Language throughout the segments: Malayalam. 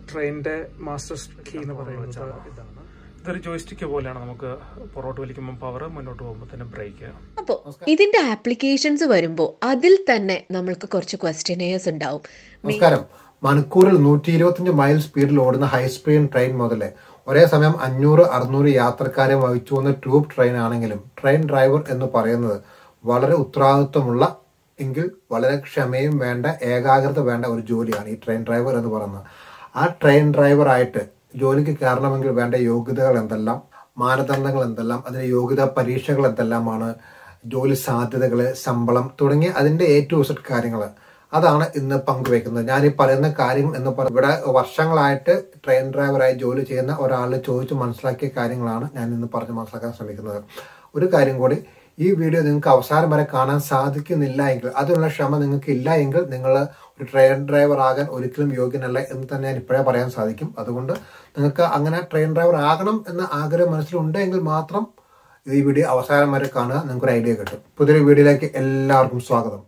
ട്രെയിനിന്റെ മാസ്റ്റർ കീ എന്ന് പറയുന്നത് ഇതൊരു ജോയിസ്റ്റിക്ക് പോലെയാണ് നമുക്ക് പുറകോട്ട് വലിക്കുമ്പോൾ പവർ മുന്നോട്ട് പോകുമ്പോൾ തന്നെ ബ്രേക്ക് അപ്പോൾ ഇതിന്റെ ആപ്ലിക്കേഷൻസ് വരുമ്പോൾ അതിൽ തന്നെ നമ്മൾക്ക് കുറച്ച് ക്വസ്റ്റ്യനേഴ്സ് ഉണ്ടാവും നമസ്കാരം മണിക്കൂറിൽ നൂറ്റി ഇരുപത്തിയഞ്ച് മൈൽ സ്പീഡിൽ ഓടുന്ന ഹൈ സ്പീഡ് ട്രെയിൻ മുതൽ ഒരേ സമയം അഞ്ഞൂറ് അറുന്നൂറ് യാത്രക്കാരെ വഹിച്ചു പോകുന്ന ട്യൂബ് ട്രെയിൻ ആണെങ്കിലും ട്രെയിൻ ഡ്രൈവർ എന്ന് പറയുന്നത് വളരെ ഉത്തരവാദിത്വമുള്ള എങ്കിൽ വളരെ ക്ഷമയും വേണ്ട ഏകാഗ്രത വേണ്ട ഒരു ജോലിയാണ് ഈ ട്രെയിൻ ഡ്രൈവർ എന്ന് പറയുന്നത് ആ ട്രെയിൻ ഡ്രൈവറായിട്ട് ജോലിക്ക് കയറണമെങ്കിൽ വേണ്ട യോഗ്യതകൾ എന്തെല്ലാം മാനദണ്ഡങ്ങൾ എന്തെല്ലാം അതിന്റെ യോഗ്യതാ പരീക്ഷകൾ എന്തെല്ലാമാണ് ജോലി സാധ്യതകൾ ശമ്പളം തുടങ്ങിയ അതിന്റെ എ ടു സെറ്റ് കാര്യങ്ങൾ അതാണ് ഇന്ന് പങ്കുവെക്കുന്നത് ഞാൻ ഈ പറയുന്ന കാര്യം എന്ന് പറയുന്നത് ഇവിടെ വർഷങ്ങളായിട്ട് ട്രെയിൻ ഡ്രൈവറായി ജോലി ചെയ്യുന്ന ഒരാളിൽ ചോദിച്ച് മനസ്സിലാക്കിയ കാര്യങ്ങളാണ് ഞാൻ ഇന്ന് പറഞ്ഞ് മനസ്സിലാക്കാൻ ശ്രമിക്കുന്നത് ഒരു കാര്യം കൂടി ഈ വീഡിയോ നിങ്ങൾക്ക് അവസാനം വരെ കാണാൻ സാധിക്കുന്നില്ല എങ്കിൽ അതിനുള്ള ക്ഷമ നിങ്ങൾക്ക് ഇല്ല എങ്കിൽ നിങ്ങൾ ഒരു ട്രെയിൻ ഡ്രൈവർ ആകാൻ ഒരിക്കലും യോഗ്യനല്ല എന്ന് തന്നെ ഞാൻ ഇപ്പോഴേ പറയാൻ സാധിക്കും അതുകൊണ്ട് നിങ്ങൾക്ക് അങ്ങനെ ട്രെയിൻ ഡ്രൈവർ ആകണം എന്ന ആഗ്രഹം മനസ്സിലുണ്ടെങ്കിൽ മാത്രം ഈ വീഡിയോ അവസാനം വരെ കാണുക നിങ്ങൾക്ക് ഒരു ഐഡിയ കിട്ടും പുതിയൊരു വീഡിയോയിലേക്ക് എല്ലാവർക്കും സ്വാഗതം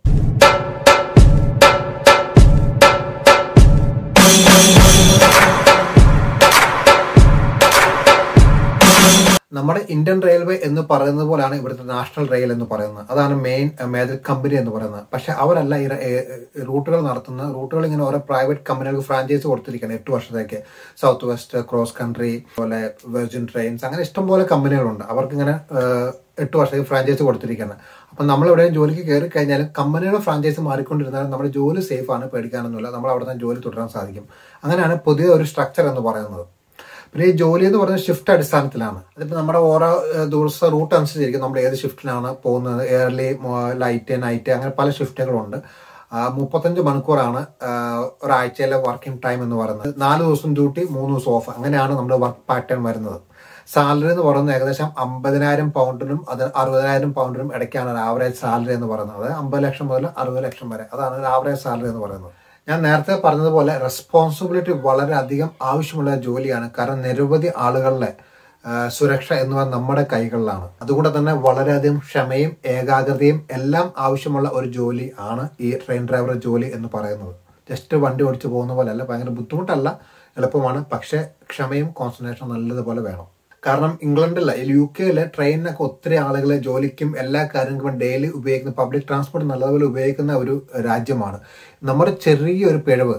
നമ്മുടെ ഇന്ത്യൻ റെയിൽവേ എന്ന് പറയുന്നത് പോലെയാണ് ഇവിടുത്തെ നാഷണൽ റെയിൽ എന്ന് പറയുന്നത് അതാണ് മെയിൻ മേജർ കമ്പനി എന്ന് പറയുന്നത് പക്ഷെ അവരല്ല ഈ റൂട്ടുകൾ നടത്തുന്ന റൂട്ടുകൾ ഇങ്ങനെ ഓരോ പ്രൈവറ്റ് കമ്പനികൾക്ക് ഫ്രാഞ്ചൈസ് കൊടുത്തിരിക്കുകയാണ് എട്ട് വർഷത്തേക്ക് സൗത്ത് വെസ്റ്റ് ക്രോസ് കൺട്രി പോലെ വെർജിൻ ട്രെയിൻസ് അങ്ങനെ ഇഷ്ടംപോലെ കമ്പനികളുണ്ട് അവർക്ക് ഇങ്ങനെ എട്ട് വർഷത്തേക്ക് ഫ്രാഞ്ചൈസ് കൊടുത്തിരിക്കുകയാണ് അപ്പം നമ്മൾ എവിടെയും ജോലിക്ക് കയറി കഴിഞ്ഞാലും കമ്പനിയുടെ ഫ്രാഞ്ചൈസ് മാറിക്കൊണ്ടിരുന്നാലും നമ്മുടെ ജോലി സേഫ് ആണ് പേടിക്കാനൊന്നുമില്ല നമ്മൾ അവിടെ നിന്ന് ജോലി തുടരാൻ സാധിക്കും അങ്ങനെയാണ് പുതിയ ഒരു സ്ട്രക്ചർ എന്ന് പറയുന്നത് പിന്നെ ഈ ജോലി എന്ന് പറയുന്നത് ഷിഫ്റ്റ് അടിസ്ഥാനത്തിലാണ് അതിപ്പോൾ നമ്മുടെ ഓരോ ദിവസത്തെ റൂട്ട് അനുസരിച്ചിരിക്കും നമ്മൾ ഏത് ഷിഫ്റ്റിലാണ് പോകുന്നത് എയർലി ലൈറ്റ് നൈറ്റ് അങ്ങനെ പല ഷിഫ്റ്റുകളുണ്ട് മുപ്പത്തഞ്ച് മണിക്കൂറാണ് ഒരാഴ്ചയിലെ വർക്കിംഗ് ടൈം എന്ന് പറയുന്നത് നാല് ദിവസം ഡ്യൂട്ടി മൂന്ന് ദിവസം ഓഫ് അങ്ങനെയാണ് നമ്മുടെ വർക്ക് പാറ്റേൺ വരുന്നത് സാലറി എന്ന് പറയുന്നത് ഏകദേശം അമ്പതിനായിരം പൗണ്ടിനും അത് അറുപതിനായിരം പൗണ്ടിനും ഇടയ്ക്കാണ് ഒരു ആവറേജ് സാലറി എന്ന് പറയുന്നത് അതായത് അമ്പത് ലക്ഷം മുതൽ അറുപത് ലക്ഷം വരെ അതാണ് ഒരു ആവറേജ് സാലറി എന്ന് പറയുന്നത് ഞാൻ നേരത്തെ പറഞ്ഞതുപോലെ റെസ്പോൺസിബിലിറ്റി വളരെയധികം ആവശ്യമുള്ള ജോലിയാണ് കാരണം നിരവധി ആളുകളുടെ സുരക്ഷ എന്ന് നമ്മുടെ കൈകളിലാണ് അതുകൊണ്ട് തന്നെ വളരെയധികം ക്ഷമയും ഏകാഗ്രതയും എല്ലാം ആവശ്യമുള്ള ഒരു ജോലി ആണ് ഈ ട്രെയിൻ ഡ്രൈവർ ജോലി എന്ന് പറയുന്നത് ജസ്റ്റ് വണ്ടി ഓടിച്ചു പോകുന്ന പോലെ അല്ല ഭയങ്കര ബുദ്ധിമുട്ടല്ല എളുപ്പമാണ് പക്ഷേ ക്ഷമയും കോൺസെൻട്രേഷൻ നല്ലതുപോലെ വേണം കാരണം ഇംഗ്ലണ്ടിലെ യു കെയിലെ ട്രെയിനിനൊക്കെ ഒത്തിരി ആളുകൾ ജോലിക്കും എല്ലാ കാര്യങ്ങൾക്കും ഡെയിലി ഉപയോഗിക്കുന്ന പബ്ലിക് ട്രാൻസ്പോർട്ട് നല്ലതുപോലെ ഉപയോഗിക്കുന്ന ഒരു രാജ്യമാണ് നമ്മുടെ ചെറിയൊരു പിഴവ്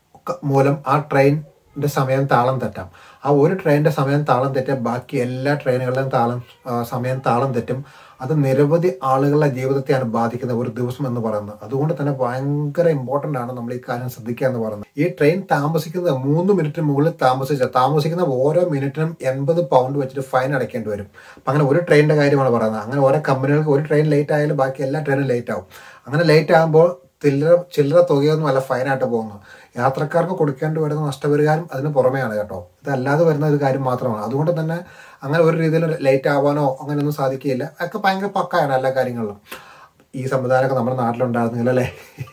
മൂലം ആ ട്രെയിനിന്റെ സമയം താളം തെറ്റാം ആ ഒരു ട്രെയിനിന്റെ സമയം താളം തെറ്റാൻ ബാക്കി എല്ലാ ട്രെയിനുകളുടെയും താളം സമയം താളം തെറ്റും അത് നിരവധി ആളുകളുടെ ജീവിതത്തെയാണ് ബാധിക്കുന്നത് ഒരു ദിവസം എന്ന് പറയുന്നത് അതുകൊണ്ട് തന്നെ ഭയങ്കര ഇമ്പോർട്ടന്റ് ആണ് നമ്മൾ ഈ കാര്യം ശ്രദ്ധിക്കുക എന്ന് പറയുന്നത് ഈ ട്രെയിൻ താമസിക്കുന്നത് മൂന്ന് മിനിറ്റിന് മുകളിൽ താമസിച്ച താമസിക്കുന്ന ഓരോ മിനിറ്റിനും എൺപത് പൗണ്ട് വെച്ചിട്ട് ഫൈൻ അടയ്ക്കേണ്ടി വരും അപ്പം അങ്ങനെ ഒരു ട്രെയിനിന്റെ കാര്യമാണ് പറയുന്നത് അങ്ങനെ ഓരോ കമ്പനികൾക്ക് ഒരു ട്രെയിൻ ലേറ്റ് ആയാലും ബാക്കി എല്ലാ ട്രെയിനും ലേറ്റ് ആവും അങ്ങനെ ലേറ്റ് ആകുമ്പോൾ ചില്ലറ ചില്ലറ തുകയൊന്നും അല്ല ഫൈനായിട്ട് പോകുന്നു യാത്രക്കാർക്ക് കൊടുക്കേണ്ടി വരുന്ന നഷ്ടപരിഹാരം അതിന് പുറമെയാണ് കേട്ടോ ഇതല്ലാതെ വരുന്ന ഒരു കാര്യം മാത്രമാണ് അതുകൊണ്ട് തന്നെ അങ്ങനെ ഒരു രീതിയിൽ ലേറ്റ് ആവാനോ അങ്ങനെയൊന്നും സാധിക്കുകയില്ല ഒക്കെ ഭയങ്കര പക്കായാണ് എല്ലാ കാര്യങ്ങളിലും ഈ സംവിധാനമൊക്കെ നമ്മുടെ നാട്ടിലുണ്ടായിരുന്നില്ല അല്ലേ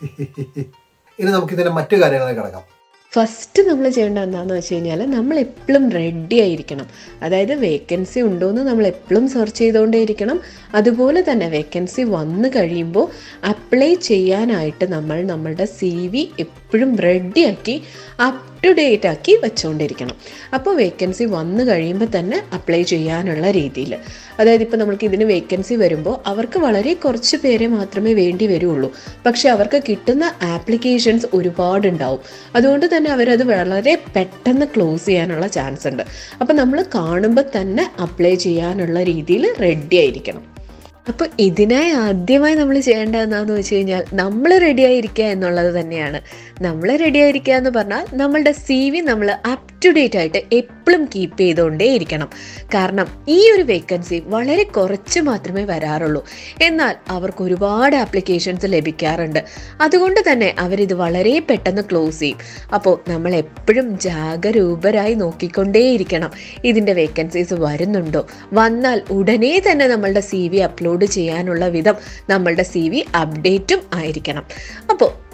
ഇനി നമുക്കിതിന്റെ മറ്റു കാര്യങ്ങളിൽ കിടക്കാം ഫസ്റ്റ് നമ്മൾ ചെയ്യേണ്ടത് എന്താണെന്ന് വെച്ച് കഴിഞ്ഞാൽ നമ്മൾ എപ്പോഴും റെഡി ആയിരിക്കണം അതായത് വേക്കൻസി ഉണ്ടോ എന്ന് നമ്മൾ എപ്പോഴും സെർച്ച് ചെയ്തുകൊണ്ടേ ഇരിക്കണം അതുപോലെ തന്നെ വേക്കൻസി വന്നു കഴിയുമ്പോൾ അപ്ലൈ ചെയ്യാനായിട്ട് നമ്മൾ നമ്മളുടെ സി വി എപ്പോഴും റെഡിയാക്കി അപ് ടു ഡേറ്റ് ആക്കി വെച്ചുകൊണ്ടിരിക്കണം അപ്പോൾ വേക്കൻസി വന്നു കഴിയുമ്പോൾ തന്നെ അപ്ലൈ ചെയ്യാനുള്ള രീതിയിൽ അതായത് ഇപ്പോൾ നമുക്ക് ഇതിന് വേക്കൻസി വരുമ്പോൾ അവർക്ക് വളരെ കുറച്ച് പേരെ മാത്രമേ വേണ്ടി വരുള്ളൂ പക്ഷെ അവർക്ക് കിട്ടുന്ന ആപ്ലിക്കേഷൻസ് ഒരുപാടുണ്ടാവും അതുകൊണ്ട് തന്നെ അവരത് വളരെ പെട്ടെന്ന് ക്ലോസ് ചെയ്യാനുള്ള ചാൻസ് ഉണ്ട് അപ്പോൾ നമ്മൾ കാണുമ്പോൾ തന്നെ അപ്ലൈ ചെയ്യാനുള്ള രീതിയിൽ റെഡി ആയിരിക്കണം അപ്പോൾ ഇതിനായി ആദ്യമായി നമ്മൾ ചെയ്യേണ്ടത് എന്താണെന്ന് വെച്ച് കഴിഞ്ഞാൽ നമ്മൾ റെഡി ആയിരിക്കുക എന്നുള്ളത് തന്നെയാണ് നമ്മൾ റെഡി ആയിരിക്കുക എന്ന് പറഞ്ഞാൽ നമ്മളുടെ സി വി നമ്മൾ അപ് ടു ഡേറ്റ് ആയിട്ട് എപ്പോഴും കീപ്പ് ചെയ്തുകൊണ്ടേ ഇരിക്കണം കാരണം ഈ ഒരു വേക്കൻസി വളരെ കുറച്ച് മാത്രമേ വരാറുള്ളൂ എന്നാൽ അവർക്ക് ഒരുപാട് ആപ്ലിക്കേഷൻസ് ലഭിക്കാറുണ്ട് അതുകൊണ്ട് തന്നെ അവരിത് വളരെ പെട്ടെന്ന് ക്ലോസ് ചെയ്യും അപ്പോൾ നമ്മൾ എപ്പോഴും ജാഗരൂപരായി നോക്കിക്കൊണ്ടേയിരിക്കണം ഇതിൻ്റെ വേക്കൻസീസ് വരുന്നുണ്ടോ വന്നാൽ ഉടനെ തന്നെ നമ്മളുടെ സി വി അപ്ലോഡ് ചെയ്യാനുള്ള വിധം നമ്മളുടെ സി വി അപ്ഡേറ്റും ആയിരിക്കണം അപ്പോൾ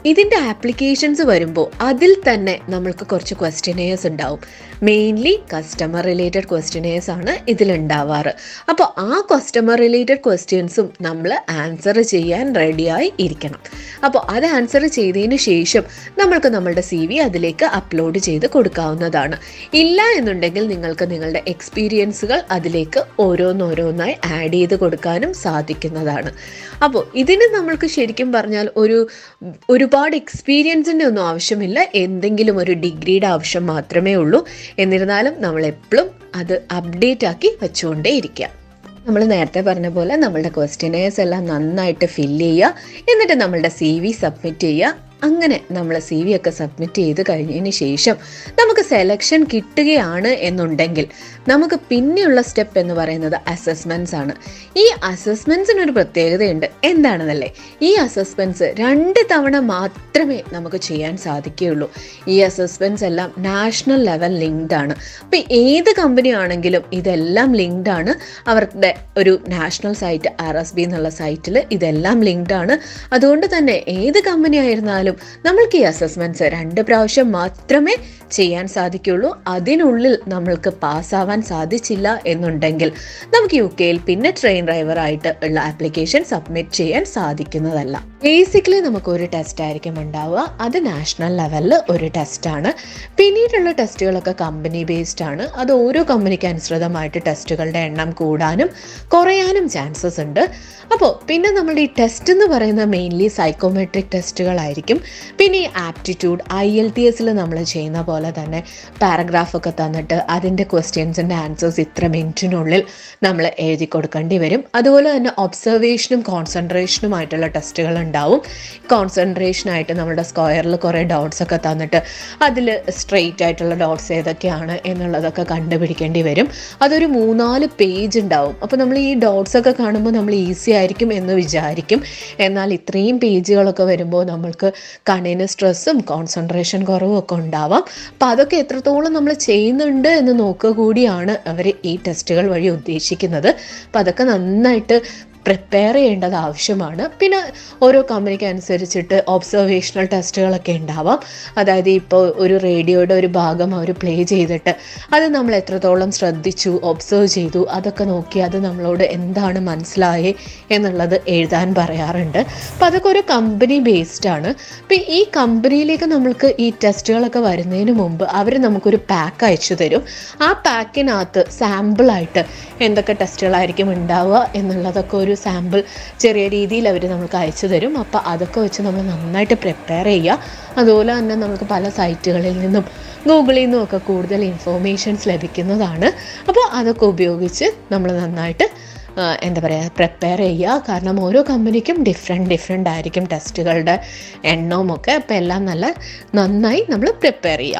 ഇതിൻ്റെ ആപ്ലിക്കേഷൻസ് വരുമ്പോൾ അതിൽ തന്നെ നമ്മൾക്ക് കുറച്ച് ക്വസ്റ്റ്യനേഴ്സ് ഉണ്ടാവും മെയിൻലി കസ്റ്റമർ റിലേറ്റഡ് ക്വസ്റ്റ്യനേഴ്സ് ആണ് ഇതിലുണ്ടാവാറ് അപ്പോൾ ആ കസ്റ്റമർ റിലേറ്റഡ് ക്വസ്റ്റ്യൻസും നമ്മൾ ആൻസർ ചെയ്യാൻ റെഡിയായി ഇരിക്കണം അപ്പോൾ അത് ആൻസർ ചെയ്തതിന് ശേഷം നമ്മൾക്ക് നമ്മളുടെ സി വി അതിലേക്ക് അപ്ലോഡ് ചെയ്ത് കൊടുക്കാവുന്നതാണ് ഇല്ല എന്നുണ്ടെങ്കിൽ നിങ്ങൾക്ക് നിങ്ങളുടെ എക്സ്പീരിയൻസുകൾ അതിലേക്ക് ഓരോന്നോരോന്നായി ആഡ് ചെയ്ത് കൊടുക്കാനും സാധിക്കുന്നതാണ് അപ്പോൾ ഇതിന് നമ്മൾക്ക് ശരിക്കും പറഞ്ഞാൽ ഒരു ഒരുപാട് എക്സ്പീരിയൻസിൻ്റെ ഒന്നും ആവശ്യമില്ല എന്തെങ്കിലും ഒരു ഡിഗ്രിയുടെ ആവശ്യം മാത്രമേ ഉള്ളൂ എന്നിരുന്നാലും നമ്മൾ എപ്പോഴും അത് അപ്ഡേറ്റ് ആക്കി വെച്ചുകൊണ്ടേ ഇരിക്കുക നമ്മൾ നേരത്തെ പറഞ്ഞ പോലെ നമ്മളുടെ ക്വസ്റ്റ്യനേഴ്സ് എല്ലാം നന്നായിട്ട് ഫില്ല് ചെയ്യുക എന്നിട്ട് നമ്മളുടെ സി വി സബ്മിറ്റ് ചെയ്യുക അങ്ങനെ നമ്മൾ സി വി ഒക്കെ സബ്മിറ്റ് ചെയ്ത് കഴിഞ്ഞതിന് ശേഷം നമുക്ക് സെലക്ഷൻ കിട്ടുകയാണ് എന്നുണ്ടെങ്കിൽ നമുക്ക് പിന്നെയുള്ള സ്റ്റെപ്പ് എന്ന് പറയുന്നത് അസസ്മെൻറ്റ്സ് ആണ് ഈ അസസ്മെൻറ്റ്സിന് ഒരു പ്രത്യേകതയുണ്ട് എന്താണെന്നല്ലേ ഈ അസസ്മെൻറ്റ്സ് രണ്ട് തവണ മാത്രമേ നമുക്ക് ചെയ്യാൻ സാധിക്കുകയുള്ളൂ ഈ അസസ്മെൻറ്റ്സ് എല്ലാം നാഷണൽ ലെവൽ ലിങ്ക്ഡ് ആണ് അപ്പോൾ ഏത് കമ്പനി ആണെങ്കിലും ഇതെല്ലാം ലിങ്ക്ഡ് ആണ് അവരുടെ ഒരു national site R S B എന്നുള്ള സൈറ്റിൽ ഇതെല്ലാം ലിങ്ക്ഡ് ആണ് അതുകൊണ്ട് തന്നെ ഏത് കമ്പനി ആയിരുന്നാലും നമ്മൾക്ക് ഈ അസസ്മെൻറ്റ്സ് രണ്ട് പ്രാവശ്യം മാത്രമേ ചെയ്യാൻ സാധിക്കുള്ളൂ അതിനുള്ളിൽ നമ്മൾക്ക് പാസ്സാവാൻ സാധിച്ചില്ല എന്നുണ്ടെങ്കിൽ നമുക്ക് യു കെയിൽ പിന്നെ ട്രെയിൻ ഡ്രൈവറായിട്ട് ഉള്ള ആപ്ലിക്കേഷൻ സബ്മിറ്റ് ചെയ്യാൻ സാധിക്കുന്നതല്ല ബേസിക്കലി നമുക്ക് ഒരു ടെസ്റ്റ് ആയിരിക്കും ഉണ്ടാവുക അത് നാഷണൽ ലെവലിൽ ഒരു ടെസ്റ്റാണ് പിന്നീടുള്ള ടെസ്റ്റുകളൊക്കെ കമ്പനി ബേസ്ഡ് ആണ് അത് ഓരോ കമ്പനിക്ക് അനുസൃതമായിട്ട് ടെസ്റ്റുകളുടെ എണ്ണം കൂടാനും കുറയാനും ചാൻസസ് ഉണ്ട് അപ്പോൾ പിന്നെ നമ്മുടെ ഈ ടെസ്റ്റ് എന്ന് പറയുന്നത് മെയിൻലി സൈക്കോമെട്രിക് ടെസ്റ്റുകളായിരിക്കും പിന്നെ ഈ ആപ്റ്റിറ്റ്യൂഡ് ഐ എൽ ടി എസിൽ നമ്മൾ ചെയ്യുന്ന പോലെ തന്നെ പാരഗ്രാഫ് ഒക്കെ തന്നിട്ട് അതിൻ്റെ ക്വസ്റ്റ്യൻസിൻ്റെ ആൻസേഴ്സ് ഇത്ര മിനിറ്റിനുള്ളിൽ നമ്മൾ എഴുതി കൊടുക്കേണ്ടി വരും അതുപോലെ തന്നെ ഒബ്സർവേഷനും കോൺസെൻട്രേഷനുമായിട്ടുള്ള ടെസ്റ്റുകൾ ഉണ്ടാവും കോൺസെൻട്രേഷനായിട്ട് നമ്മുടെ സ്ക്വയറിൽ കുറേ ഡോട്ട്സ് ഒക്കെ തന്നിട്ട് അതിൽ സ്ട്രെയിറ്റ് ആയിട്ടുള്ള ഡോട്ട്സ് ഏതൊക്കെയാണ് എന്നുള്ളതൊക്കെ കണ്ടുപിടിക്കേണ്ടി വരും അതൊരു മൂന്നാല് പേജ് ഉണ്ടാവും അപ്പോൾ നമ്മൾ ഈ ഡോട്ട്സ് ഒക്കെ കാണുമ്പോൾ നമ്മൾ ഈസി ആയിരിക്കും എന്ന് വിചാരിക്കും എന്നാൽ ഇത്രയും പേജുകളൊക്കെ വരുമ്പോൾ നമ്മൾക്ക് കണ്ണിന് സ്ട്രെസ്സും കോൺസെൻട്രേഷൻ കുറവും ഒക്കെ ഉണ്ടാവാം അപ്പോൾ അതൊക്കെ എത്രത്തോളം നമ്മൾ ചെയ്യുന്നുണ്ട് എന്ന് നോക്കുക കൂടിയാണ് അവർ ഈ ടെസ്റ്റുകൾ വഴി ഉദ്ദേശിക്കുന്നത് അപ്പോൾ അതൊക്കെ നന്നായിട്ട് പ്രിപ്പയർ ചെയ്യേണ്ടത് ആവശ്യമാണ് പിന്നെ ഓരോ കമ്പനിക്ക് അനുസരിച്ചിട്ട് ഒബ്സർവേഷണൽ ടെസ്റ്റുകളൊക്കെ ഉണ്ടാവാം അതായത് ഇപ്പോൾ ഒരു റേഡിയോയുടെ ഒരു ഭാഗം അവർ പ്ലേ ചെയ്തിട്ട് അത് നമ്മൾ എത്രത്തോളം ശ്രദ്ധിച്ചു ഒബ്സർവ് ചെയ്തു അതൊക്കെ നോക്കി അത് നമ്മളോട് എന്താണ് മനസ്സിലായേ എന്നുള്ളത് എഴുതാൻ പറയാറുണ്ട് അപ്പോൾ അതൊക്കെ ഒരു കമ്പനി ബേസ്ഡ് ആണ് അപ്പോൾ ഈ കമ്പനിയിലേക്ക് നമ്മൾക്ക് ഈ ടെസ്റ്റുകളൊക്കെ വരുന്നതിന് മുമ്പ് അവർ നമുക്കൊരു പാക്ക് അയച്ചു തരും ആ പാക്കിനകത്ത് സാമ്പിളായിട്ട് എന്തൊക്കെ ടെസ്റ്റുകളായിരിക്കും ഉണ്ടാവുക എന്നുള്ളതൊക്കെ ഒരു സാമ്പിൾ ചെറിയ രീതിയിൽ അവർ നമുക്ക് അയച്ചു തരും അപ്പോൾ അതൊക്കെ വെച്ച് നമ്മൾ നന്നായിട്ട് പ്രിപ്പയർ ചെയ്യുക അതുപോലെ തന്നെ നമുക്ക് പല സൈറ്റുകളിൽ നിന്നും ഗൂഗിളിൽ നിന്നും ഒക്കെ കൂടുതൽ ഇൻഫോർമേഷൻസ് ലഭിക്കുന്നതാണ് അപ്പോൾ അതൊക്കെ ഉപയോഗിച്ച് നമ്മൾ നന്നായിട്ട് ആ, എന്താ പറയുക പ്രിപ്പയർ ചെയ്യുക കാരണം ഓരോ കമ്പനിക്കും ഡിഫറെൻറ്റ് ഡിഫറെൻ്റ് ആയിരിക്കും ടെസ്റ്റുകളുടെ എണ്ണവും ഒക്കെ അപ്പോൾ എല്ലാം നല്ല നന്നായി നമ്മൾ പ്രിപ്പയർ ചെയ്യുക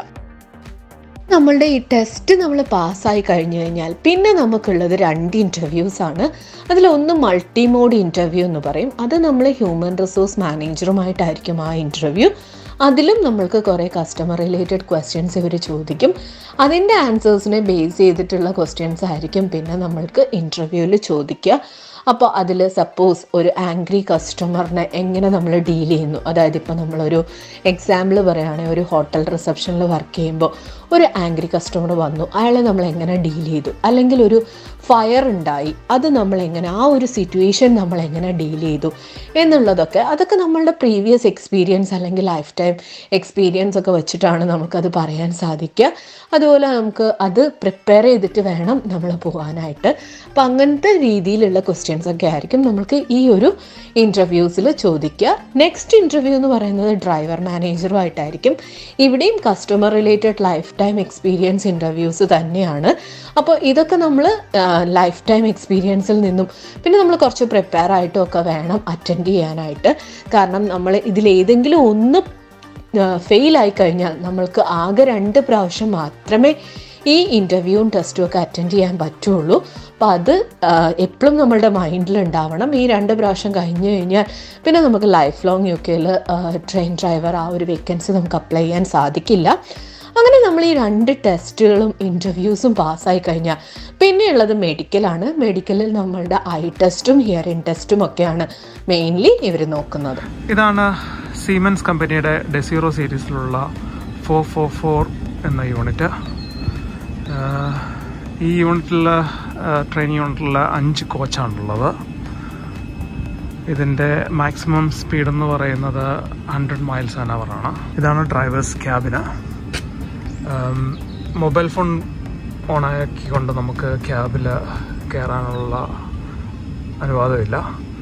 നമ്മളുടെ ഈ ടെസ്റ്റ് നമ്മൾ പാസ്സായി കഴിഞ്ഞു കഴിഞ്ഞാൽ പിന്നെ നമുക്കുള്ളത് രണ്ട് ഇൻ്റർവ്യൂസ് ആണ് അതിലൊന്ന് മൾട്ടി മോഡ് ഇൻ്റർവ്യൂ എന്ന് പറയും അത് നമ്മൾ ഹ്യൂമൻ റിസോഴ്സ് മാനേജറുമായിട്ടായിരിക്കും ആ ഇൻ്റർവ്യൂ അതിലും നമ്മൾക്ക് കുറേ കസ്റ്റമർ റിലേറ്റഡ് ക്വസ്റ്റ്യൻസ് ഇവർ ചോദിക്കും അതിൻ്റെ ആൻസേഴ്സിനെ ബേസ് ചെയ്തിട്ടുള്ള ക്വസ്റ്റ്യൻസ് ആയിരിക്കും പിന്നെ നമ്മൾക്ക് ഇൻ്റർവ്യൂവിൽ ചോദിക്കുക അപ്പോൾ അതിൽ സപ്പോസ് ഒരു ആംഗ്രി കസ്റ്റമറിനെ എങ്ങനെ നമ്മൾ ഡീൽ ചെയ്യുന്നു അതായത് ഇപ്പോൾ നമ്മളൊരു എക്സാമ്പിൾ പറയുകയാണെങ്കിൽ ഒരു ഹോട്ടൽ റിസപ്ഷനിൽ വർക്ക് ചെയ്യുമ്പോൾ ഒരു ആംഗ്രി കസ്റ്റമർ വന്നു അയാളെ നമ്മൾ എങ്ങനെ ഡീൽ ചെയ്തു അല്ലെങ്കിൽ ഒരു ഫയർ ഉണ്ടായി അത് നമ്മൾ എങ്ങനെ ആ ഒരു സിറ്റുവേഷൻ നമ്മൾ എങ്ങനെ ഡീൽ ചെയ്തു എന്നുള്ളതൊക്കെ അതൊക്കെ നമ്മളുടെ പ്രീവിയസ് എക്സ്പീരിയൻസ് അല്ലെങ്കിൽ ലൈഫ് ടൈം എക്സ്പീരിയൻസ് ഒക്കെ വെച്ചിട്ടാണ് നമുക്കത് പറയാൻ സാധിക്കുക അതുപോലെ നമുക്ക് അത് പ്രിപ്പയർ ചെയ്തിട്ട് വേണം നമ്മൾ പോകാനായിട്ട് അപ്പം അങ്ങനത്തെ രീതിയിലുള്ള ക്വസ്റ്റ്യൻസ് ഒക്കെ ആയിരിക്കും നമുക്ക് ഈ ഒരു ഇൻ്റർവ്യൂസിൽ ചോദിക്കുക നെക്സ്റ്റ് ഇൻ്റർവ്യൂ എന്ന് പറയുന്നത് ഡ്രൈവർ മാനേജറുമായിട്ടായിരിക്കും ഇവിടെയും customer related life time experience interviews തന്നെയാണ് അപ്പോൾ ഇതൊക്കെ നമ്മൾ ലൈഫ് ടൈം എക്സ്പീരിയൻസിൽ നിന്നും പിന്നെ നമ്മൾ കുറച്ച് പ്രിപ്പയർ ആയിട്ടും ഒക്കെ വേണം അറ്റൻഡ് ചെയ്യാനായിട്ട് കാരണം നമ്മൾ ഇതിലേതെങ്കിലും ഒന്ന് ഫെയിൽ ആയി കഴിഞ്ഞാൽ നമ്മൾക്ക് ആകെ രണ്ട് പ്രാവശ്യം മാത്രമേ ഈ ഇൻ്റർവ്യൂവും ടെസ്റ്റും ഒക്കെ അറ്റൻഡ് ചെയ്യാൻ പറ്റുള്ളൂ അപ്പോൾ അത് എപ്പോഴും നമ്മളുടെ മൈൻഡിൽ ഉണ്ടാവണം ഈ രണ്ട് പ്രാവശ്യം കഴിഞ്ഞ് കഴിഞ്ഞാൽ പിന്നെ നമുക്ക് ലൈഫ് ലോങ് യു കെയിൽ ട്രെയിൻ ഡ്രൈവർ ആ ഒരു വേക്കൻസി നമുക്ക് അപ്ലൈ ചെയ്യാൻ സാധിക്കില്ല അങ്ങനെ നമ്മൾ ഈ രണ്ട് ടെസ്റ്റുകളും ഇൻ്റർവ്യൂസും പാസ്സായി കഴിഞ്ഞാൽ പിന്നെയുള്ളത് മെഡിക്കലാണ് മെഡിക്കലിൽ നമ്മളുടെ ഐ ടെസ്റ്റും ഹിയറിംഗ് ടെസ്റ്റും ഒക്കെയാണ് മെയിൻലി ഇവർ നോക്കുന്നത് ഇതാണ് സീമെൻസ് കമ്പനിയുടെ ഡെസീറോ സീരീസിലുള്ള ഫോർ ഫോർ ഫോർ എന്ന യൂണിറ്റ് ഈ യൂണിറ്റിൽ ട്രെയിൻ യൂണിറ്റിൽ അഞ്ച് കോച്ചാണുള്ളത് ഇതിൻ്റെ മാക്സിമം സ്പീഡ് എന്ന് പറയുന്നത് ഹൺഡ്രഡ് മൈൽസ് ആൻ അവർ ആണ് ഇതാണ് ഡ്രൈവേഴ്സ് ക്യാബിന് മൊബൈൽ ഫോൺ ഓണാക്കിക്കൊണ്ട് നമുക്ക് ക്യാബിൽ കയറാനുള്ള അനുവാദമില്ല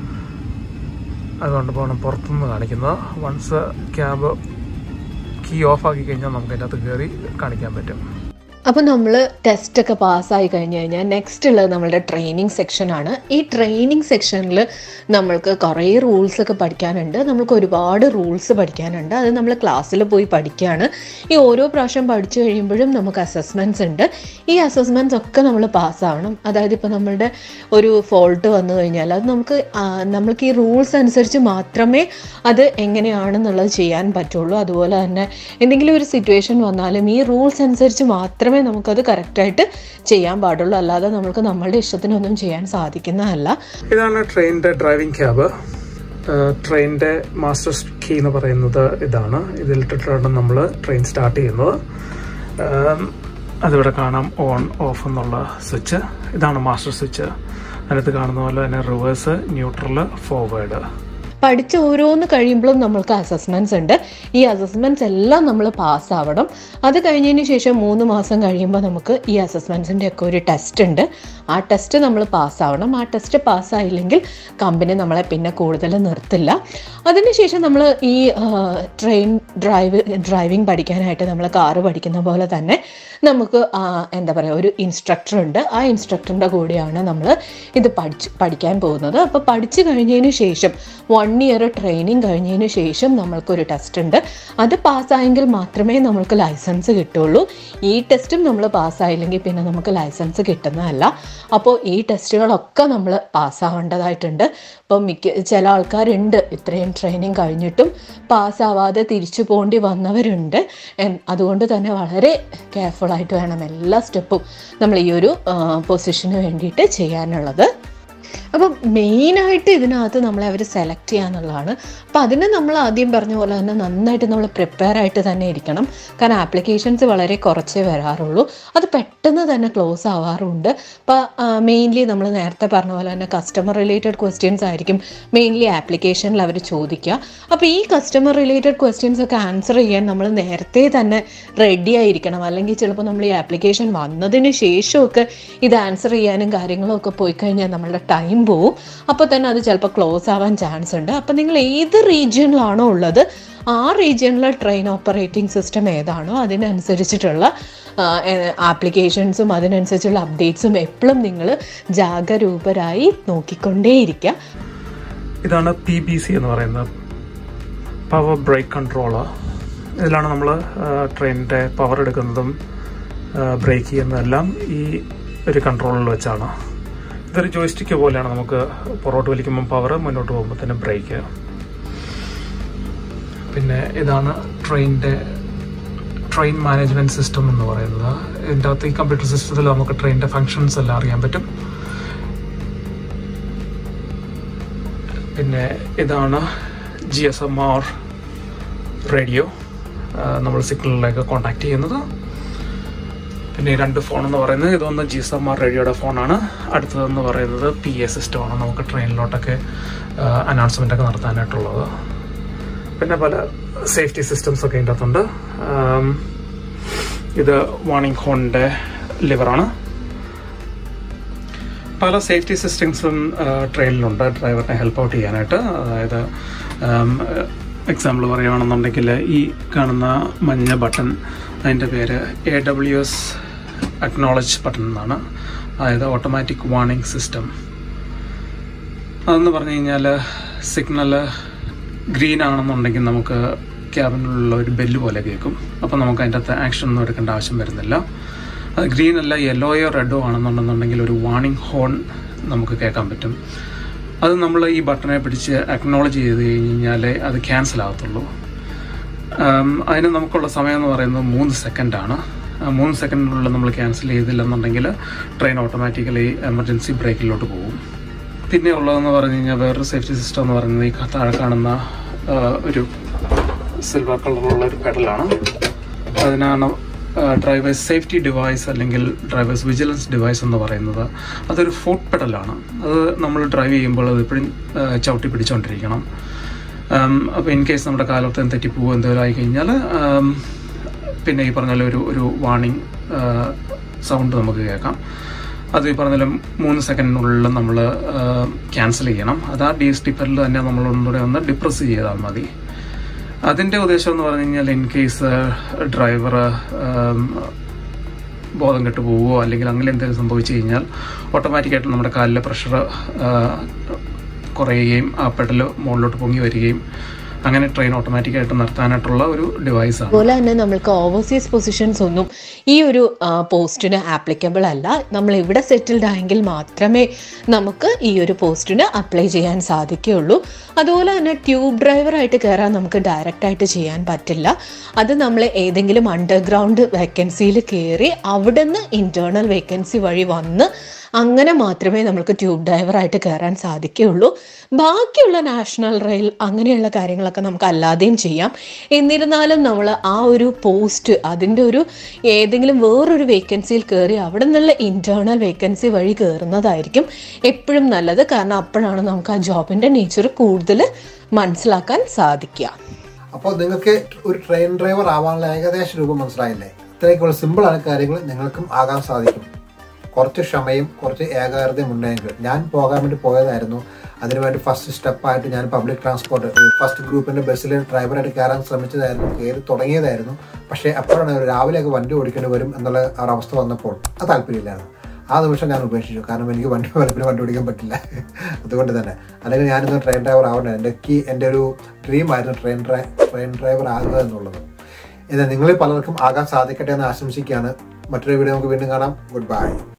അതുകൊണ്ട് പോകണം പുറത്തുനിന്ന് കാണിക്കുന്നത് വൺസ് ക്യാബ് കീ ഓഫ് ആക്കി കഴിഞ്ഞാൽ നമുക്ക് അതിൻ്റെ അകത്ത് കയറി കാണിക്കാൻ പറ്റും അപ്പോൾ നമ്മൾ ടെസ്റ്റൊക്കെ പാസ്സായി കഴിഞ്ഞ് കഴിഞ്ഞാൽ നെക്സ്റ്റ് ഉള്ളത് നമ്മളുടെ ട്രെയിനിങ് സെക്ഷനാണ് ഈ ട്രെയിനിങ് സെക്ഷനിൽ നമ്മൾക്ക് കുറേ റൂൾസ് ഒക്കെ പഠിക്കാനുണ്ട് നമ്മൾക്ക് ഒരുപാട് റൂൾസ് പഠിക്കാനുണ്ട് അത് നമ്മൾ ക്ലാസ്സിൽ പോയി പഠിക്കുകയാണ് ഈ ഓരോ പ്രാവശ്യം പഠിച്ചു കഴിയുമ്പോഴും നമുക്ക് അസസ്മെൻറ്റ്സ് ഉണ്ട് ഈ അസസ്മെൻറ്റ്സ് ഒക്കെ നമ്മൾ പാസ്സാവണം അതായത് ഇപ്പോൾ നമ്മളുടെ ഒരു ഫോൾട്ട് വന്നു കഴിഞ്ഞാൽ അത് നമുക്ക് ആ, നമ്മൾക്ക് ഈ റൂൾസ് അനുസരിച്ച് മാത്രമേ അത് എങ്ങനെയാണെന്നുള്ളത് ചെയ്യാൻ പറ്റുള്ളൂ അതുപോലെ തന്നെ എന്തെങ്കിലും ഒരു സിറ്റുവേഷൻ വന്നാലും ഈ റൂൾസ് അനുസരിച്ച് മാത്രമേ നമുക്കത് കറക്റ്റായിട്ട് ചെയ്യാൻ പാടുള്ളൂ അല്ലാതെ നമുക്ക് നമ്മളുടെ ഇഷ്ടത്തിനൊന്നും ചെയ്യാൻ സാധിക്കുന്നതല്ല ഇതാണ് ട്രെയിനിൻ്റെ ഡ്രൈവിംഗ് ക്യാബ് ട്രെയിനിൻ്റെ മാസ്റ്റർ കീ എന്ന് പറയുന്നത് ഇതാണ് ഇതിലിട്ടിട്ടാണ് നമ്മൾ ട്രെയിൻ സ്റ്റാർട്ട് ചെയ്യുന്നത് ഉം, അതിവിടെ കാണാം ഓൺ ഓഫ് എന്നുള്ള സ്വിച്ച് ഇതാണ് മാസ്റ്റർ സ്വിച്ച് അതിനകത്ത് കാണുന്ന പോലെ തന്നെ റിവേഴ്സ് ന്യൂട്രൽ ഫോർവേഡ് പഠിച്ച ഓരോന്ന് കഴിയുമ്പോഴും നമ്മൾക്ക് അസസ്മെൻറ്റ്സ് ഉണ്ട് ഈ അസസ്മെൻറ്റ്സ് എല്ലാം നമ്മൾ പാസ്സാവണം അത് കഴിഞ്ഞതിന് ശേഷം മൂന്ന് മാസം കഴിയുമ്പോൾ നമുക്ക് ഈ അസസ്മെൻറ്റ്സിൻ്റെ ഒക്കെ ഒരു ടെസ്റ്റ് ഉണ്ട് ആ ടെസ്റ്റ് നമ്മൾ പാസ്സാവണം ആ ടെസ്റ്റ് പാസ്സായില്ലെങ്കിൽ കമ്പനി നമ്മളെ പിന്നെ കൂടുതൽ നിർത്തില്ല അതിനുശേഷം നമ്മൾ ഈ ട്രെയിൻ ഡ്രൈവ് ഡ്രൈവിംഗ് പഠിക്കാനായിട്ട് നമ്മൾ കാറ് പഠിക്കുന്ന പോലെ തന്നെ നമുക്ക് ആ, എന്താ പറയുക ഒരു ഇൻസ്ട്രക്ടർ ഉണ്ട് ആ ഇൻസ്ട്രക്ടറിൻ്റെ കൂടെയാണ് നമ്മൾ ഇത് പഠിച്ച് പഠിക്കാൻ പോകുന്നത് അപ്പോൾ പഠിച്ചു കഴിഞ്ഞതിന് ശേഷം വൺ ഇയർ ട്രെയിനിങ് കഴിഞ്ഞതിന് ശേഷം നമ്മൾക്കൊരു ടെസ്റ്റ് ഉണ്ട് അത് പാസ്സായെങ്കിൽ മാത്രമേ നമ്മൾക്ക് ലൈസൻസ് കിട്ടുള്ളൂ ഈ ടെസ്റ്റും നമ്മൾ പാസ്സായില്ലെങ്കിൽ പിന്നെ നമുക്ക് ലൈസൻസ് കിട്ടുന്നതല്ല അപ്പോൾ ഈ ടെസ്റ്റുകളൊക്കെ നമ്മൾ പാസ്സാവേണ്ടതായിട്ടുണ്ട് ഇപ്പം മിക്ക ചില ആൾക്കാരുണ്ട് ഇത്രയും ട്രെയിനിങ് കഴിഞ്ഞിട്ടും പാസ്സാവാതെ തിരിച്ചു പോകേണ്ടി വന്നവരുണ്ട് എൻ- അതുകൊണ്ട് തന്നെ വളരെ കെയർഫുള്ളായിട്ട് വേണം എല്ലാ സ്റ്റെപ്പും നമ്മൾ ഈ ഒരു പൊസിഷന് വേണ്ടിയിട്ട് ചെയ്യാനുള്ളത് അപ്പം മെയിനായിട്ട് ഇതിനകത്ത് നമ്മളെ അവർ സെലക്ട് ചെയ്യാന്നുള്ളതാണ് അപ്പം അതിന് നമ്മൾ ആദ്യം പറഞ്ഞ പോലെ തന്നെ നന്നായിട്ട് നമ്മൾ പ്രിപ്പയർ ആയിട്ട് തന്നെ ഇരിക്കണം കാരണം ആപ്ലിക്കേഷൻസ് വളരെ കുറച്ചേ വരാറുള്ളൂ അത് പെട്ടെന്ന് തന്നെ ക്ലോസ് ആവാറുണ്ട് അപ്പോൾ മെയിൻലി നമ്മൾ നേരത്തെ പറഞ്ഞ പോലെ തന്നെ കസ്റ്റമർ റിലേറ്റഡ് ക്വസ്റ്റ്യൻസ് ആയിരിക്കും മെയിൻലി ആപ്ലിക്കേഷനിൽ അവർ ചോദിക്കുക അപ്പോൾ ഈ കസ്റ്റമർ റിലേറ്റഡ് ക്വസ്റ്റ്യൻസ് ഒക്കെ ആൻസർ ചെയ്യാൻ നമ്മൾ നേരത്തെ തന്നെ റെഡി ആയിരിക്കണം അല്ലെങ്കിൽ ചിലപ്പോൾ നമ്മൾ ഈ ആപ്ലിക്കേഷൻ വന്നതിന് ശേഷമൊക്കെ ഇത് ആൻസർ ചെയ്യാനും കാര്യങ്ങളും ഒക്കെ പോയി കഴിഞ്ഞാൽ നമ്മളുടെ ടൈം പോവും അപ്പോൾ തന്നെ അത് ചിലപ്പോൾ ക്ലോസ് ആവാൻ ചാൻസ് ഉണ്ട് അപ്പോൾ നിങ്ങൾ ഏത് റീജിയനിലാണോ ഉള്ളത് ആ റീജിയനിലെ ട്രെയിൻ ഓപ്പറേറ്റിംഗ് സിസ്റ്റം ഏതാണോ അതിനനുസരിച്ചിട്ടുള്ള ആപ്ലിക്കേഷൻസും അതിനനുസരിച്ചുള്ള അപ്ഡേറ്റ്സും എപ്പോഴും നിങ്ങൾ ജാഗരൂപരായി നോക്കിക്കൊണ്ടേയിരിക്കുക ഇതാണ് പി ബി സി എന്ന് പറയുന്നത് പവർ ബ്രേക്ക് കൺട്രോളർ ഇതിലാണ് നമ്മൾ ട്രെയിനിൻ്റെ പവർ എടുക്കുന്നതും ബ്രേക്ക് ചെയ്യുന്നതെല്ലാം ഈ ഒരു കൺട്രോളിൽ വെച്ചാണ് ഇതൊരു ജോയിസ്റ്റിക്ക് പോലെയാണ് നമുക്ക് പുറകോട്ട് വലിക്കുമ്പോൾ പവർ മുന്നോട്ട് പോകുമ്പോൾ തന്നെ ബ്രേക്ക് പിന്നെ ഇതാണ് ട്രെയിനിൻ്റെ ട്രെയിൻ മാനേജ്മെൻറ്റ് സിസ്റ്റം എന്ന് പറയുന്നത് ഇതിൻ്റെ അകത്ത് ഈ കമ്പ്യൂട്ടർ സിസ്റ്റത്തിൽ നമുക്ക് ട്രെയിനിൻ്റെ ഫങ്ഷൻസ് എല്ലാം അറിയാൻ പറ്റും പിന്നെ ഇതാണ് G S M R radio നമ്മൾ സിഗ്നലിലേക്ക് കോണ്ടാക്ട് ചെയ്യുന്നത് പിന്നെ ഈ രണ്ട് ഫോൺ എന്ന് പറയുന്നത് ഇതൊന്ന് ജി എസ് എം ആർ റേഡിയോയുടെ ഫോണാണ് അടുത്തതെന്ന് പറയുന്നത് പി എ സിസ്റ്റമാണ് നമുക്ക് ട്രെയിനിലോട്ടൊക്കെ അനൗൺസ്മെൻ്റ് ഒക്കെ നടത്താനായിട്ടുള്ളത് പിന്നെ പല സേഫ്റ്റി സിസ്റ്റംസ് ഒക്കെ ഇതിൻ്റെ അകത്തുണ്ട് ആം, ഇത് വാണിംഗ് ഹോണിൻ്റെ ലിവറാണ് പല സേഫ്റ്റി സിസ്റ്റംസും ട്രെയിനിലുണ്ട് ഡ്രൈവറിനെ ഹെൽപ്പ് ഔട്ട് ചെയ്യാനായിട്ട് അതായത് എക്സാമ്പിൾ പറയുകയാണെന്നുണ്ടെങ്കിൽ ഈ കാണുന്ന മഞ്ഞ ബട്ടൺ അതിൻ്റെ പേര് A W S acknowledge button എന്നാണ് അതായത് ഓട്ടോമാറ്റിക് വാർണിംഗ് സിസ്റ്റം അതെന്ന് പറഞ്ഞു കഴിഞ്ഞാൽ സിഗ്നൽ ഗ്രീൻ ആണെന്നുണ്ടെങ്കിൽ നമുക്ക് ക്യാബിനുള്ള ഒരു ബെല്ല് പോലെ കേൾക്കും അപ്പോൾ നമുക്ക് അതിൻ്റെ അകത്ത് ആക്ഷൻ ഒന്നും എടുക്കേണ്ട ആവശ്യം വരുന്നില്ല അത് ഗ്രീൻ അല്ല യെല്ലോയോ റെഡോ ആണെന്നുണ്ടെന്നുണ്ടെങ്കിൽ ഒരു വാർണിംഗ് ഹോൺ നമുക്ക് കേൾക്കാൻ പറ്റും അത് നമ്മൾ ഈ ബട്ടണെ പിടിച്ച് അക്നോളജ് ചെയ്ത് കഴിഞ്ഞാലേ അത് ക്യാൻസൽ ആകത്തുള്ളൂ ആം, അതിന് നമുക്കുള്ള സമയം എന്ന് പറയുന്നത് മൂന്ന് സെക്കൻഡാണ് ആ മൂന്ന് സെക്കൻഡിനുള്ളിൽ നമ്മൾ ക്യാൻസൽ ചെയ്തില്ലെന്നുണ്ടെങ്കിൽ ട്രെയിൻ ഓട്ടോമാറ്റിക്കലി എമർജൻസി ബ്രേക്കിലോട്ട് പോകും പിന്നെ ഉള്ളതെന്ന് പറഞ്ഞു കഴിഞ്ഞാൽ വേറൊരു സേഫ്റ്റി സിസ്റ്റം എന്ന് പറയുന്നത് ഈ താഴെ കാണുന്ന ആ, ഒരു സിൽവർ കളറുള്ള ഒരു പെഡലാണ് അതിനാണ് ഡ്രൈവേഴ്സ് സേഫ്റ്റി ഡിവൈസ് അല്ലെങ്കിൽ ഡ്രൈവേഴ്സ് വിജിലൻസ് ഡിവൈസ് എന്ന് പറയുന്നത് അതൊരു ഫുഡ് പെഡലാണ് അത് നമ്മൾ ഡ്രൈവ് ചെയ്യുമ്പോൾ അത് എപ്പോഴും ചവിട്ടി പിടിച്ചുകൊണ്ടിരിക്കണം അപ്പോൾ ഇൻ കേസ് നമ്മുടെ കാലത്ത് തെറ്റിപ്പോവോ എന്തെങ്കിലും ആയി കഴിഞ്ഞാൽ പിന്നെ ഈ പറഞ്ഞ പോലെ ഒരു ഒരു വാണിംഗ് സൗണ്ട് നമുക്ക് കേൾക്കാം അത് ഈ പറഞ്ഞ പോലെ മൂന്ന് സെക്കൻഡിനുള്ളിൽ നമ്മൾ ക്യാൻസൽ ചെയ്യണം അത് ആ ഡി എസ് ടിപ്പറിൽ തന്നെ നമ്മൾ ഒന്നുകൂടെ ഒന്ന് ഡിപ്രസ് ചെയ്താൽ മതി അതിൻ്റെ ഉദ്ദേശം എന്ന് പറഞ്ഞു കഴിഞ്ഞാൽ ഇൻ കേസ് ഡ്രൈവർ ബോധം കെട്ട് പോവുകയോ അല്ലെങ്കിൽ അങ്ങനെ എന്തെങ്കിലും സംഭവിച്ചു കഴിഞ്ഞാൽ ഓട്ടോമാറ്റിക്കായിട്ട് നമ്മുടെ കാലിലെ പ്രഷർ കുറയുകയും ആ പെഡൽ മുകളിലോട്ട് പൊങ്ങി വരികയും അങ്ങനെ ട്രെയിൻ ഓട്ടോമാറ്റിക്കായിട്ട് നിർത്താനായിട്ടുള്ള ഒരു ഡിവൈസാണ് അതുപോലെ തന്നെ നമ്മൾക്ക് ഓവർസീസ് പൊസിഷൻസ് ഒന്നും ഈ ഒരു പോസ്റ്റിന് ആപ്ലിക്കബിൾ അല്ല നമ്മൾ ഇവിടെ സെറ്റിൽഡ് ആയെങ്കിൽ മാത്രമേ നമുക്ക് ഈ ഒരു പോസ്റ്റിന് അപ്ലൈ ചെയ്യാൻ സാധിക്കുകയുള്ളൂ അതുപോലെ തന്നെ ട്യൂബ് ഡ്രൈവറായിട്ട് കയറാൻ നമുക്ക് ഡയറക്റ്റ് ആയിട്ട് ചെയ്യാൻ പറ്റില്ല അത് നമ്മൾ ഏതെങ്കിലും അണ്ടർഗ്രൗണ്ട് വേക്കൻസിയിൽ കയറി അവിടുന്ന് ഇന്റേണൽ വേക്കൻസി വഴി വന്ന് അങ്ങനെ മാത്രമേ നമുക്ക് ട്യൂബ് ഡ്രൈവറായിട്ട് കയറാൻ സാധിക്കുകയുള്ളൂ ബാക്കിയുള്ള നാഷണൽ റെയിൽ അങ്ങനെയുള്ള കാര്യങ്ങളൊക്കെ നമുക്ക് അല്ലാതെയും ചെയ്യാം എന്നിരുന്നാലും നമ്മൾ ആ ഒരു പോസ്റ്റ് അതിൻ്റെ ഒരു ഏതെങ്കിലും വേറൊരു വേക്കൻസിയിൽ കയറി അവിടെ നിന്നുള്ള ഇൻറ്റേർണൽ വേക്കൻസി വഴി കയറുന്നതായിരിക്കും എപ്പോഴും നല്ലത് കാരണം അപ്പോഴാണ് നമുക്ക് ആ ജോബിൻ്റെ നേച്ചർ കൂടുതൽ മനസ്സിലാക്കാൻ സാധിക്കുക അപ്പോൾ നിങ്ങൾക്ക് ഒരു ട്രെയിൻ ഡ്രൈവർ ആവാനുള്ള ഏകദേശ രൂപം മനസ്സിലായില്ലേ ഇത്രയൊക്കെയുള്ള സിമ്പിളാണ് കാര്യങ്ങൾ നിങ്ങൾക്കും ആകാൻ സാധിക്കും കുറച്ച് ക്ഷമയും കുറച്ച് ഏകാഗ്രതയും ഉണ്ടെങ്കിൽ ഞാൻ പോകാൻ വേണ്ടി പോയതായിരുന്നു അതിനുവേണ്ടി ഫസ്റ്റ് സ്റ്റെപ്പായിട്ട് ഞാൻ പബ്ലിക് ട്രാൻസ്പോർട്ട് ഫസ്റ്റ് ഗ്രൂപ്പിന്റെ ബസ്സിൽ ഡ്രൈവറായിട്ട് കയറാൻ ശ്രമിച്ചതായിരുന്നു കയറി തുടങ്ങിയതായിരുന്നു പക്ഷേ അപ്പോഴാണ് രാവിലെയൊക്കെ വണ്ടി ഓടിക്കേണ്ടി വരും എന്നുള്ള ആ ഒരു അവസ്ഥ വന്നപ്പോൾ അത് താല്പര്യമില്ലായിരുന്നു ആ നിമിഷം ഞാൻ ഉപേക്ഷിച്ചു കാരണം എനിക്ക് വണ്ടി വെളുപ്പിന് വണ്ടി ഓടിക്കാൻ പറ്റില്ല അതുകൊണ്ട് തന്നെ അല്ലെങ്കിൽ ഞാനിന്ന് ട്രെയിൻ ഡ്രൈവർ ആവണ്ടേ എൻ്റെ എനിക്ക് എൻ്റെ ഒരു ഡ്രീം ആയിരുന്നു ട്രെയിൻ ഡ്രൈ ട്രെയിൻ ഡ്രൈവർ ആകുക എന്നുള്ളത് എന്നാൽ നിങ്ങളിൽ പലർക്കും ആകാൻ സാധിക്കട്ടെ എന്ന് ആശംസിക്കുകയാണ് മറ്റൊരു വീഡിയോ നമുക്ക് വീണ്ടും കാണാം ഗുഡ് ബൈ